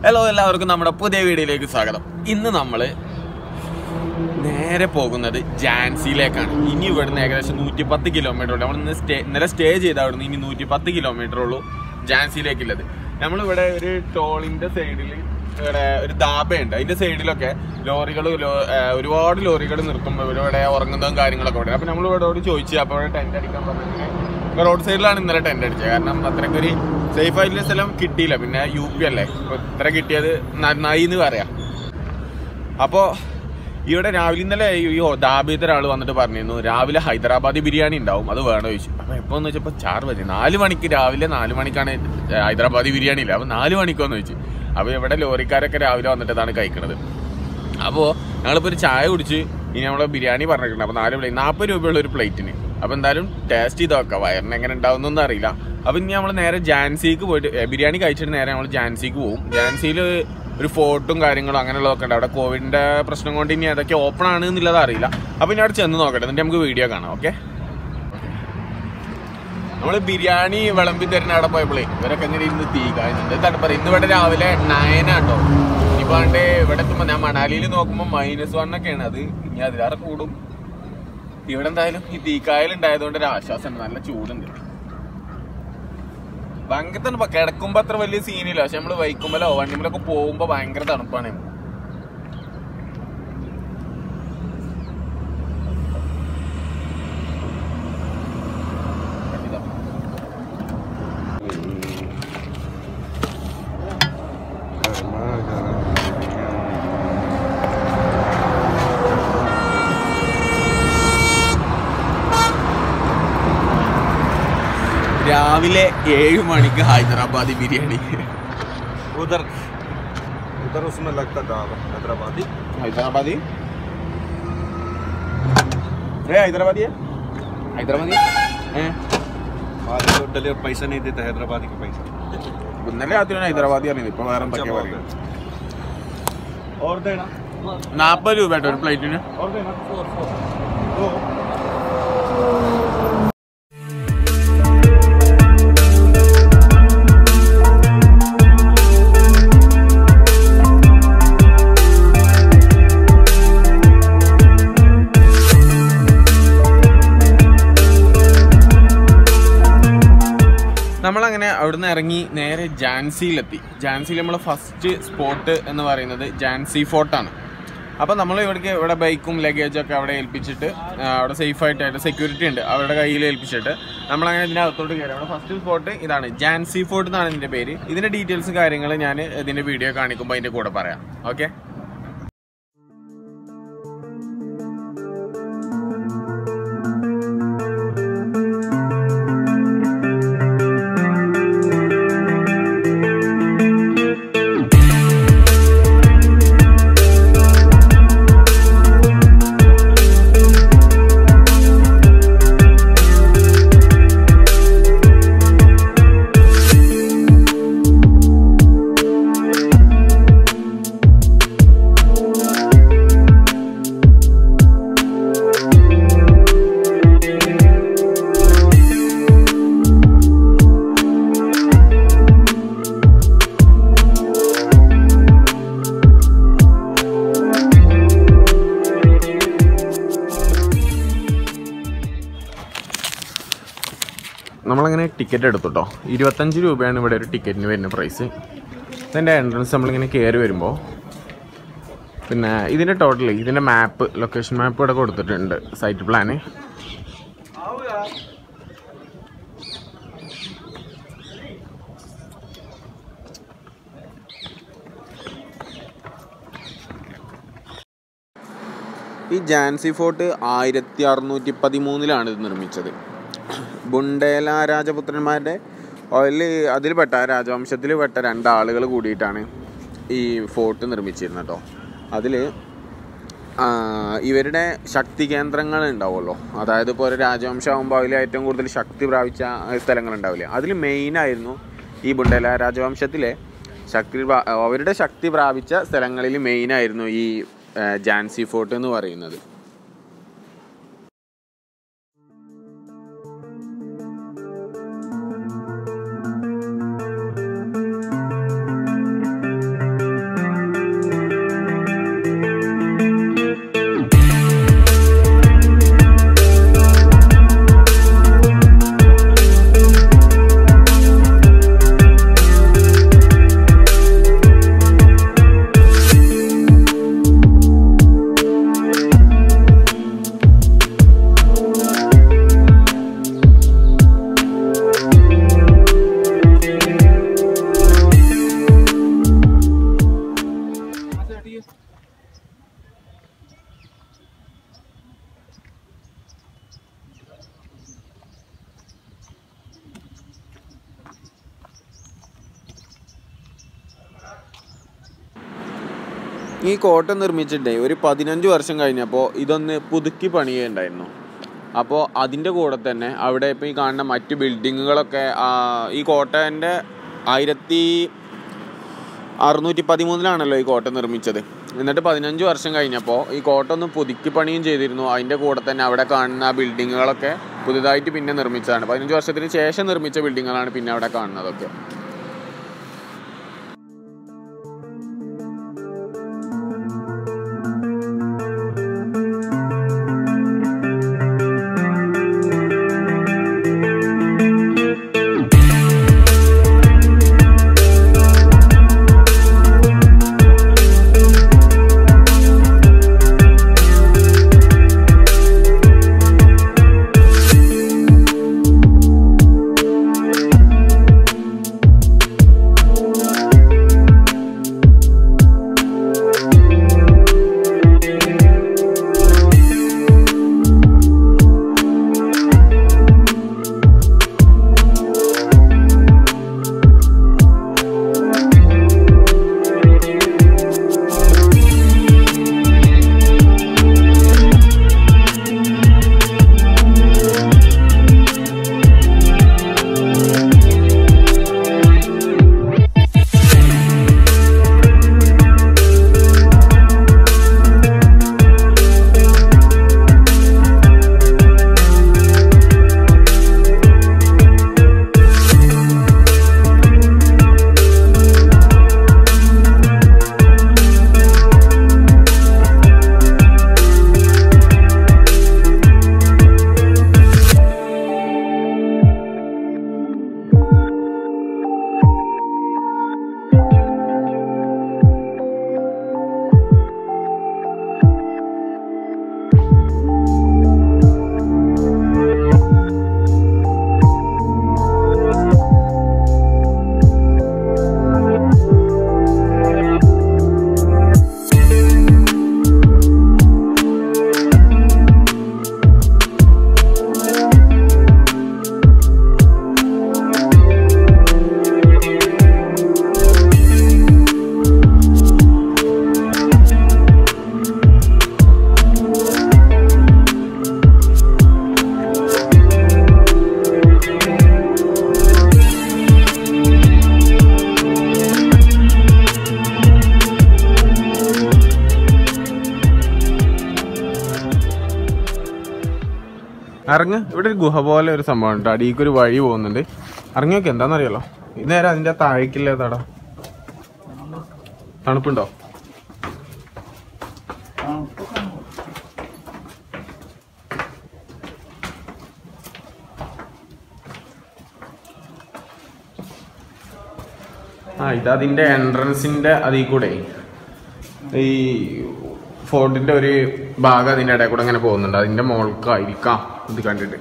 hello എല്ലാവർക്കും നമ്മുടെ പുതിയ വീഡിയോയിലേക്ക് സ്വാഗതം ഇന്ന് നമ്മൾ നേരെ പോകുന്നത് ജാൻസിയിലേക്കാണ് ഇനി ഇവിടുന്ന് ഏകദേശം നൂറ്റി പത്ത് കിലോമീറ്റർ ഉള്ളൂ നമ്മൾ ഇന്ന് സ്റ്റേ ഇന്നലെ സ്റ്റേ ചെയ്ത അവിടുന്ന് ഇനി നൂറ്റി പത്ത് കിലോമീറ്റർ ഉള്ളൂ ജാൻസിയിലേക്കുള്ളത് നമ്മളിവിടെ ഒരു ടോളിന്റെ സൈഡിൽ ഇവിടെ ഒരു ദാബയുണ്ട് അതിന്റെ സൈഡിലൊക്കെ ലോറികൾ ഒരുപാട് ലോറികൾ നിർത്തുമ്പോൾ ഇവിടെ ഇവിടെ ഉറങ്ങുന്നതും കാര്യങ്ങളൊക്കെ ഉണ്ട് അപ്പൊ നമ്മൾ ഇവിടെ ചോദിച്ചു അപ്പോൾ ഇവിടെ ടെന്റ് അടിക്കാൻ പറഞ്ഞു റോഡ് സൈഡിലാണ് ഇന്നലെ ടെന്റ് അടിച്ചത് കാരണം അത്രയ്ക്ക് ഒരു സേഫ് ആയിട്ടുള്ള സ്ഥലം കിട്ടിയില്ല പിന്നെ യു പി അല്ലേ അപ്പൊ ഇത്ര കിട്ടിയത് നന്നായി എന്ന് പറയാം അപ്പോ ഇവിടെ രാവിലെ ഇന്നലെ ഈ ദാബിയത്തെ ഒരാൾ വന്നിട്ട് പറഞ്ഞിരുന്നു രാവിലെ ഹൈദരാബാദി ബിരിയാണി ഉണ്ടാവും അത് വേണോ ചോദിച്ചു അപ്പൊ എപ്പോന്ന് വെച്ചപ്പോ ചാറ് മതി നാല് മണിക്ക് രാവിലെ നാല് മണിക്കാണ് ഹൈദരാബാദി ബിരിയാണി ഇല്ല അപ്പൊ നാല് മണിക്കോന്ന് ചോദിച്ചു അപ്പൊ ഇവിടെ ലോറിക്കാരൊക്കെ രാവിലെ വന്നിട്ട് ഇതാണ് കഴിക്കണത് അപ്പോൾ ഞങ്ങളിപ്പോൾ ഒരു ചായ കുടിച്ച് ഇനി നമ്മളെ ബിരിയാണി പറഞ്ഞിട്ടുണ്ട് അപ്പോൾ നാല് പ്ലേറ്റ് നാൽപ്പത് രൂപയുള്ള ഒരു പ്ലേറ്റിന് അപ്പോൾ എന്തായാലും ടേസ്റ്റ് ചെയ്ത് നോക്കാം വയറിന് എങ്ങനെ ഉണ്ടാവുന്നൊന്നും അറിയില്ല അപ്പോൾ ഇനി നമ്മൾ നേരെ ജാൻസിക്ക് പോയിട്ട് ഏ, ബിരിയാണി കഴിച്ചിട്ട് നേരെ നമ്മൾ ജാൻസിക്ക് പോകും ജാൻസിയിൽ ഒരു ഫോർട്ടും കാര്യങ്ങളും അങ്ങനെയുള്ളതൊക്കെ ഉണ്ട് അവിടെ കോവിഡിന്റെ പ്രശ്നം കൊണ്ട് ഇനി അതൊക്കെ ഓപ്പൺ ആണ് എന്നുള്ളത് അറിയില്ല അപ്പോൾ ഇനി അവിടെ ചെന്ന് നോക്കട്ടെ എന്നിട്ട് നമുക്ക് വീഡിയോ കാണാം ഓക്കെ നമ്മള് ബിരിയാണി വിളമ്പി തരുന്ന അവിടെ പോയപ്പോഴേ ഇവരൊക്കെ ഇങ്ങനെ ഇരുന്ന് തീ കായുന്നുണ്ട് എന്താണ് പറയുക ഇന്ന് ഇവിടെ രാവിലെ നയനാട്ടോ ഇനിയിപ്പോ ആണ്ട് ഇവിടെ എത്തുമ്പോ ഞാൻ മണാലിയിൽ നോക്കുമ്പോ മൈനസ് വൺ ഒക്കെയാണ് അത് ഇനി അതിലേറെ കൂടും ഇവിടെ എന്തായാലും ഈ തീക്കായൽ ഉണ്ടായതുകൊണ്ട് ഒരു ആശ്വാസമുണ്ട് നല്ല ചൂടുണ്ട് ഭയങ്കര തണുപ്പാ കിടക്കുമ്പോ അത്ര വലിയ സീനില്ല പക്ഷെ നമ്മള് വൈക്കുമ്പോഴോ വണ്ടിമേലൊക്കെ പോകുമ്പോ ഭയങ്കര തണുപ്പാണ് രാവിലെ ഏഴ് മണിക്ക് ഹൈദരാബാദി ബിരിയാണി उधर उधर उसमें लगता था हैदराबादी ഹൈദരാബാദി ഏ ഹൈദരാബാദി ഹൈദരാബാദി ഏ आज तो डिलीवर पैसा नहीं देता हैदराबादी का पैसा ഇന്നലെ രാത്രി ഹൈദരാബാദി അറിയുന്നത് ഇപ്പൊ വേറെ എന്തൊക്കെയാ പറയുന്നത് और देना നാൽപ്പത് രൂപ കേട്ടോ ഒരു പ്ലേറ്റിന് और देना दो നമ്മളങ്ങനെ അവിടുന്ന് ഇറങ്ങി നേരെ ജാൻസിയിലെത്തി ജാൻസിയിൽ നമ്മൾ ഫസ്റ്റ് സ്പോട്ട് എന്ന് പറയുന്നത് ജാൻസി ഫോർട്ടാണ് അപ്പോൾ നമ്മൾ ഇവിടേക്ക് ഇവിടെ ബൈക്കും ലഗേജൊക്കെ അവിടെ ഏൽപ്പിച്ചിട്ട് ആ, അവിടെ സേഫ് ആയിട്ട് സെക്യൂരിറ്റി ഉണ്ട് അവരുടെ കയ്യിൽ ഏൽപ്പിച്ചിട്ട് നമ്മളങ്ങനെ ഇതിൻ്റെ അകത്തോട്ട് കയറി നമ്മുടെ ഫസ്റ്റ് സ്പോട്ട് ഇതാണ് ജാൻസി ഫോർട്ട് എന്നാണ് ഇതിൻ്റെ പേര് ഇതിൻ്റെ ഡീറ്റെയിൽസ് കാര്യങ്ങൾ ഞാൻ ഇതിൻ്റെ വീഡിയോ കാണിക്കുമ്പോൾ അതിൻ്റെ കൂടെ പറയാം ഓക്കെ നമ്മളങ്ങനെ ടിക്കറ്റ് എടുത്തു കേട്ടോ ഇരുപത്തഞ്ച് രൂപയാണ് ഇവിടെ ഒരു ടിക്കറ്റിന് വരുന്ന പ്രൈസ് ഇതിൻ്റെ എൻട്രൻസ് നമ്മളിങ്ങനെ കയറി വരുമ്പോൾ പിന്നെ ഇതിൻ്റെ ടോട്ടൽ ഇതിൻ്റെ മാപ്പ് ലൊക്കേഷൻ മാപ്പ് ഇവിടെ കൊടുത്തിട്ടുണ്ട് സൈറ്റ് പ്ലാന് ഈ ജാൻസി ഫോർട്ട് ആയിരത്തി അറുന്നൂറ്റി പതിമൂന്നിലാണ് ഇത് നിർമ്മിച്ചത് ബുണ്ടേല രാജപുത്രന്മാരുടെ അതിൽ അതിൽപ്പെട്ട രാജവംശത്തിൽ പെട്ട രണ്ടാളുകൾ കൂടിയിട്ടാണ് ഈ ഫോർട്ട് നിർമ്മിച്ചിരുന്നത് കേട്ടോ അതിൽ ഇവരുടെ ശക്തി കേന്ദ്രങ്ങൾ ഉണ്ടാവുമല്ലോ അതായത് ഇപ്പോൾ ഒരു രാജവംശമാകുമ്പോൾ അതിൽ ഏറ്റവും കൂടുതൽ ശക്തി പ്രാപിച്ച സ്ഥലങ്ങൾ ഉണ്ടാവില്ലേ അതിൽ മെയിനായിരുന്നു ഈ ബുണ്ടേല രാജവംശത്തിലെ ശക്തി പ്രാ- അവരുടെ ശക്തി പ്രാപിച്ച സ്ഥലങ്ങളിൽ മെയിനായിരുന്നു ഈ ആ, ജാൻസി ഫോർട്ട് എന്ന് പറയുന്നത് ഈ കോട്ട നിർമ്മിച്ചിട്ടേ ഒരു പതിനഞ്ച് വർഷം കഴിഞ്ഞപ്പോൾ ഇതൊന്ന് പുതുക്കി പണിയുണ്ടായിരുന്നു അപ്പോൾ അതിൻ്റെ കൂടെ തന്നെ അവിടെ ഇപ്പോൾ ഈ കാണുന്ന മറ്റ് ബിൽഡിങ്ങുകളൊക്കെ ആ, ഈ കോട്ടേൻ്റെ ആയിരത്തി അറുന്നൂറ്റി പതിമൂന്നിലാണല്ലോ ഈ കോട്ട നിർമ്മിച്ചത് എന്നിട്ട് പതിനഞ്ച് വർഷം കഴിഞ്ഞപ്പോൾ ഈ കോട്ട ഒന്ന് പുതുക്കി പണിയും ചെയ്തിരുന്നു അതിൻ്റെ കൂടെ തന്നെ അവിടെ കാണുന്ന ആ ബിൽഡിങ്ങുകളൊക്കെ പുതുതായിട്ട് പിന്നെ നിർമ്മിച്ചതാണ് പതിനഞ്ച് വർഷത്തിന് ശേഷം നിർമ്മിച്ച ബിൽഡിങ്ങുകളാണ് പിന്നെ അവിടെ കാണുന്നതൊക്കെ ഇറങ്ങ് ഇവിടെ ഒരു ഗുഹ പോലെ ഒരു സംഭവം ഉണ്ട് അടിയിലേക്ക് ഒരു വഴി പോകുന്നുണ്ട് ഇറങ്ങി നോക്കി എന്താണെന്നറിയാലോ ഇത് നേരെ അതിന്റെ താഴേക്കില്ലേ തടാ തണുപ്പുണ്ടോ ആ ഇത് അതിന്റെ എൻട്രൻസിന്റെ അതിൽ കൂടെ ഈ ഫോർട്ടിന്റെ ഒരു ഭാഗം അതിന്റെ ഇടയിൽ കൂടെ അങ്ങനെ പോകുന്നുണ്ട് അതിന്റെ മോൾക്കായിരിക്കാം ഇത് കണ്ടിട്ട്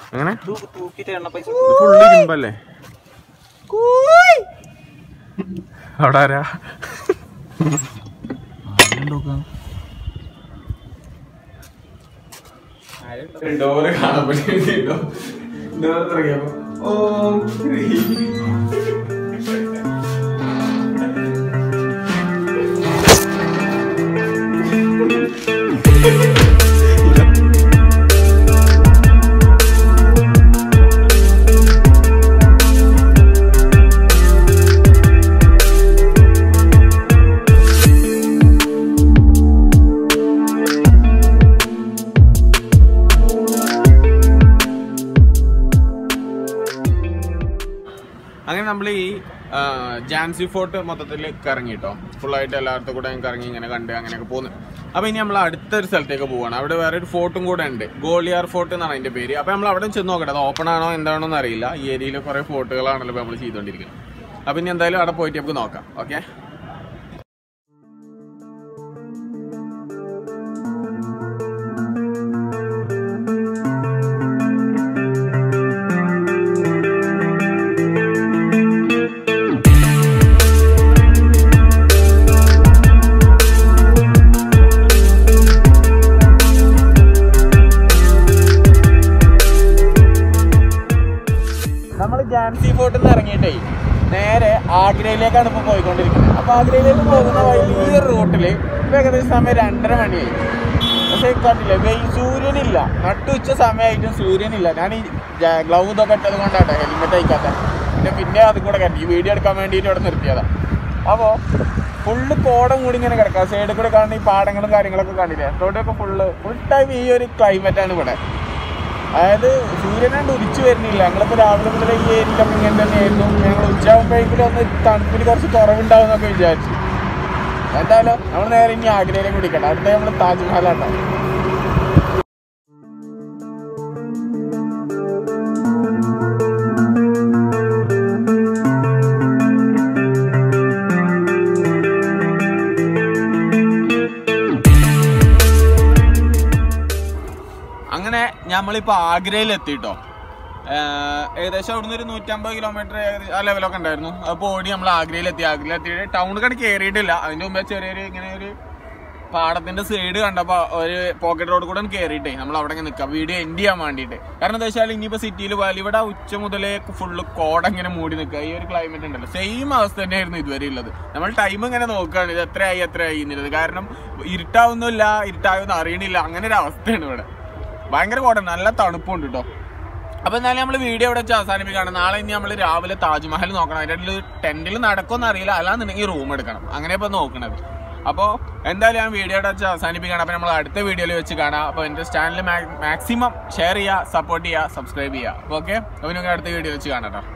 അങ്ങനെ തൂക്കിട്ട് എണ്ണ പൈസ ഫുള്ള് ഇരുമ്പല്ലേ അവിടെ ആരാ ഡോറ് കാണപ്പെട്ടോ ഡോർ തുടങ്ങിയപ്പോ ഓം ശ്രീ അങ്ങനെ നമ്മൾ ഈ ആ, ജാൻസി ഫോർട്ട് മൊത്തത്തിൽ കറങ്ങി കേട്ടോ ഫുള്ളായിട്ട് എല്ലായിടത്തും കൂടെ ഞാൻ കറങ്ങി ഇങ്ങനെ കണ്ട് അങ്ങനെയൊക്കെ പോന്നു അപ്പൊ ഇനി നമ്മൾ അടുത്തൊരു സ്ഥലത്തേക്ക് പോവാണ് അവിടെ വേറെ ഒരു ഫോർട്ടും കൂടെ ഉണ്ട് ഗോളിയാർ ഫോർട്ട് എന്നാണ് അതിന്റെ പേര് അപ്പൊ നമ്മൾ അവിടെ ചെന്ന് നോക്കട്ടെ അത് ഓപ്പൺ ആണോ എന്താണോ എന്ന് അറിയില്ല ഈ ഏരിയയിൽ കുറെ ഫോർട്ടുകളാണല്ലോ നമ്മൾ ചെയ്തുകൊണ്ടിരിക്കുന്നത് അപ്പൊ ഇനി എന്തായാലും അവിടെ പോയിട്ട് നമുക്ക് നോക്കാം ഓക്കെ നമ്മൾ ജാൻസി ഫോർട്ടിൽ നിന്ന് ഇറങ്ങിയിട്ടേ നേരെ ആഗ്രയിലേക്കാണ് ഇപ്പോൾ പോയിക്കൊണ്ടിരിക്കുന്നത് അപ്പോൾ ആഗ്രയിലേക്ക് പോകുന്ന വഴി ഈ റൂട്ടിൽ ഇപ്പോൾ ഏകദേശം സമയം രണ്ടര മണിയായി പക്ഷേ കണ്ടില്ല വെയിൽ സൂര്യനില്ല നട്ടുച്ച സമയമായിട്ടും സൂര്യനില്ല ഞാൻ ഈ ഗ്ലൗ ഇതൊക്കെ ഇട്ടത് കൊണ്ടാട്ടെ ഹെൽമെറ്റ് അയക്കാത്ത പിന്നെ പിന്നെ അതും കൂടെ കണ്ടി ഈ വീഡിയോ എടുക്കാൻ വേണ്ടിയിട്ട് ഇവിടെ നിർത്തിയതാണ് അപ്പോൾ ഫുള്ള് കോടം കൂടി ഇങ്ങനെ കിടക്കാം സൈഡിൽ കൂടെ കാണുന്ന ഈ പാടങ്ങളും കാര്യങ്ങളൊക്കെ കാണില്ലേ അതോടെയൊക്കെ ഫുള്ള് ഫുൾ ടൈം ഈ ഒരു ക്ലൈമറ്റാണ് ഇവിടെ അതായത് സൂര്യനാണ്ട് ഉദിച്ചു വരുന്നില്ല ഞങ്ങളിപ്പോൾ രാവിലെ മുതൽ ഈ ഏരിയയിലൊക്കെ ഇങ്ങനെ തന്നെയായിരുന്നു ഞങ്ങൾ ഉച്ചയാകുമ്പോഴേക്കും ഒന്ന് തണുപ്പിന് കുറച്ച് കുറവുണ്ടാവും എന്നൊക്കെ വിചാരിച്ചു എന്തായാലും നമ്മൾ നേരെ ഇനി ആഗ്രയിലേക്ക് പിടിക്കട്ടെ അടുത്ത നമ്മൾ താജ്മഹലാട്ടോ അങ്ങനെ നമ്മളിപ്പോ ആഗ്രയിൽ എത്തിട്ടോ ഏകദേശം അവിടുന്ന് ഒരു നൂറ്റമ്പത് കിലോമീറ്റർ ആ ലെവലൊക്കെ ഉണ്ടായിരുന്നു അപ്പോൾ ഓടി നമ്മൾ ആഗ്രയിൽ എത്തി ആഗ്രയിൽ എത്തിയിട്ട് ടൗൺ കണ്ട് കയറിയിട്ടില്ല അതിന്റെ മുമ്പേ ചെറിയൊരു ഇങ്ങനെ ഒരു പാടത്തിന്റെ സൈഡ് കണ്ടപ്പോ ഒരു പോക്കറ്റ് റോഡ് കൂടെ കയറിയിട്ടേ നമ്മൾ അവിടെ ഇങ്ങനെ നിൽക്കാം വീഡിയോ എൻഡ് ചെയ്യാൻ വേണ്ടിയിട്ട് കാരണം എന്താ വെച്ചാൽ ഇനിയിപ്പോ സിറ്റിയിൽ പോയാൽ ഇവിടെ ഉച്ച മുതലേ ഫുള്ള് കോട ഇങ്ങനെ മൂടി നിൽക്കുക ഈ ഒരു ക്ലൈമറ്റ് ഉണ്ടല്ലോ സെയിം അവസ്ഥ തന്നെയായിരുന്നു ഇതുവരെ ഉള്ളത് നമ്മൾ ടൈം ഇങ്ങനെ നോക്കുകയാണ് ഇത് എത്രയായി എത്രയായി എന്നുള്ളത് കാരണം ഇരുട്ടാവുന്നില്ല ഇരുട്ടാവുന്ന അറിയണില്ല അങ്ങനെ ഒരു അവസ്ഥയാണ് ഇവിടെ ഭയങ്കര കോട നല്ല തണുപ്പുണ്ട് കേട്ടോ അപ്പൊ എന്നാലും നമ്മൾ വീഡിയോ ഇവിടെ വെച്ച് അവസാനിപ്പിക്കുകയാണ് നാളെ ഇനി നമ്മൾ രാവിലെ താജ്മഹൽ നോക്കണം അതിൻ്റെ ഇടയിൽ ടെന്റിൽ നടക്കുമെന്ന് അറിയില്ല അല്ലാന്നുണ്ടെങ്കിൽ റൂം എടുക്കണം അങ്ങനെ ഇപ്പൊ നോക്കണത് അപ്പോൾ എന്തായാലും ഞാൻ വീഡിയോ ഇവിടെ വെച്ച് അവസാനിപ്പിക്കുകയാണ് അപ്പോൾ നമ്മൾ അടുത്ത വീഡിയോയിൽ വെച്ച് കാണാം അപ്പോൾ എൻ്റെ ചാനൽ മാക്സിമം ഷെയർ ചെയ്യുക സപ്പോർട്ട് ചെയ്യുക സബ്സ്ക്രൈബ് ചെയ്യുക അപ്പോൾ ഓക്കെ അപ്പോൾ നിങ്ങൾക്ക് അടുത്ത വീഡിയോ വെച്ച് കാണാം കേട്ടോ